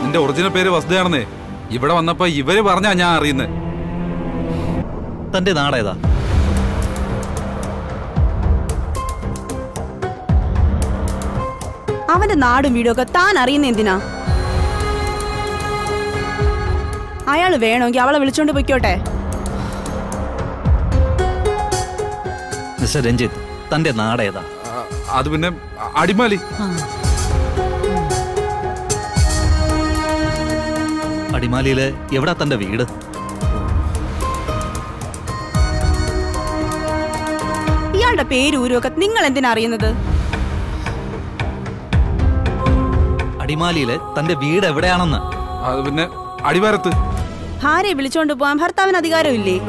നിന്റെ ഒറിജിനൽ പേര് വസുതയാണെന്നേ ഇവിടെ വന്നപ്പോ ഇവര് പറഞ്ഞാ ഞാൻ അറിയുന്നത് തന്റെ നാടേതാ അവന്റെ നാടും വീടും ഒക്കെ താൻ അറിയുന്ന എന്തിനാ അയാള് വേണമെങ്കിൽ അവളെ വിളിച്ചോണ്ട് പൊയ്ക്കോട്ടെ മിസ്റ്റർ രഞ്ജിത്ത് തന്റെ നാടേതാ അത് പിന്നെ അടിമാലി അടിമാലിയില് എവിടാ തന്റെ വീട് ഇയാളുടെ പേര് ഊരുമൊക്കെ നിങ്ങൾ എന്തിനാ അറിയുന്നത് അടിമാലിയില് തന്റെ വീട് എവിടെയാണെന്ന് അത് പിന്നെ അടിവാരത്ത് ഭാര്യയെ വിളിച്ചോണ്ട് പോവാൻ ഭർത്താവിന് അധികാരമില്ലേ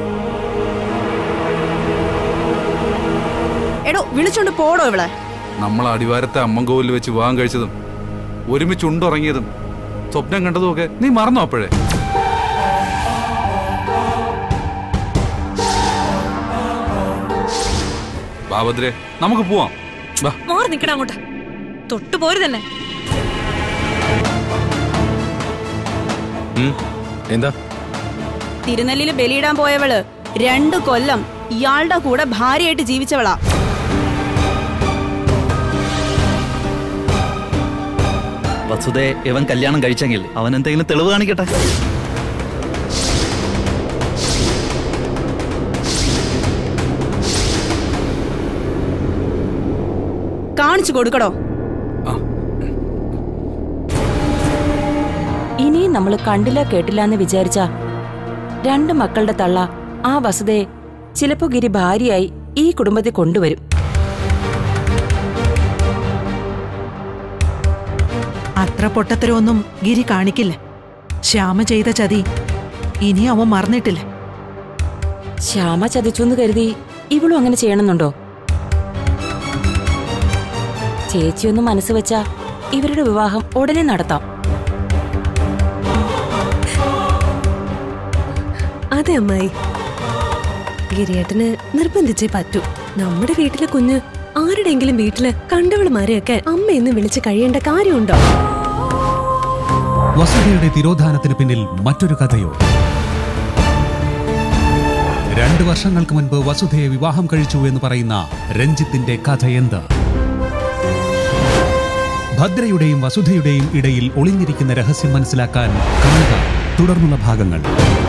എടോ വിളിച്ചോണ്ട് പോടോ ഇവളെ നമ്മൾ അടിവാരത്തെ അമ്മങ്കോവിൽ വെച്ച് വിവാഹം കഴിച്ചതും ഒരുമിച്ച് ഉണ്ടുറങ്ങിയതും സ്വപ്നം കണ്ടതും ഒക്കെ നീ മറന്നോ അപ്പോഴേ ബാബദ്രെ നമുക്ക് പോവാം വാ മാറി നിക്കടാ അങ്ങോട്ട് തൊട്ടു പോരു തന്നെ എന്താ തിരുനെല്ലില് ബലിയിടാൻ പോയവള് രണ്ടു കൊല്ലം ഇയാളുടെ കൂടെ ഭാര്യയായിട്ട് ജീവിച്ചവളാ വസുതെ ഇവൻ കല്യാണം കഴിച്ചെങ്കിൽ അവൻ എന്തെങ്കിലും തെളിവ് കാണിക്കട്ടെ കാണിച്ചു കൊടുക്കടോ ഇനിയും നമ്മൾ കണ്ടില്ല കേട്ടില്ല എന്ന് വിചാരിച്ച രണ്ട് മക്കളുടെ തള്ള ആ വസുതയെ ചിലപ്പോ ഗിരി ഭാര്യയായി ഈ കുടുംബത്തിൽ കൊണ്ടുവരും അത്ര പൊട്ടത്തരമൊന്നും ഗിരി കാണിക്കില്ല ശ്യാമ ചെയ്ത ചതി ഇനി അവൻ മറന്നിട്ടില്ല ശ്യാമ ചതിച്ചു എന്ന് കരുതി ഇവളും അങ്ങനെ ചെയ്യണമെന്നുണ്ടോ ചേച്ചിയൊന്ന് മനസ്സ് വെച്ചാ ഇവരുടെ വിവാഹം ഉടനെ നടത്താം അതെ അമ്മായി ഗിരിയേട്ടന് നിർബന്ധിച്ചേ പറ്റൂ നമ്മുടെ വീട്ടിലെ കുഞ്ഞ് ആരുടെയെങ്കിലും വീട്ടില് കണ്ടവളുമാരെയൊക്കെ അമ്മയെന്ന് വിളിച്ച് കഴിയേണ്ട കാര്യമുണ്ടോ വസുധയുടെ തിരോധാനത്തിന് പിന്നിൽ മറ്റൊരു കഥയോ രണ്ടു വർഷങ്ങൾക്ക് മുൻപ് വസുധയെ വിവാഹം കഴിച്ചു എന്ന് പറയുന്ന രഞ്ജിത്തിന്റെ കഥ എന്ത് ഭദ്രയുടെയും വസുധയുടെയും ഇടയിൽ ഒളിഞ്ഞിരിക്കുന്ന രഹസ്യം മനസ്സിലാക്കാൻ കാണുക തുടർന്നുള്ള ഭാഗങ്ങൾ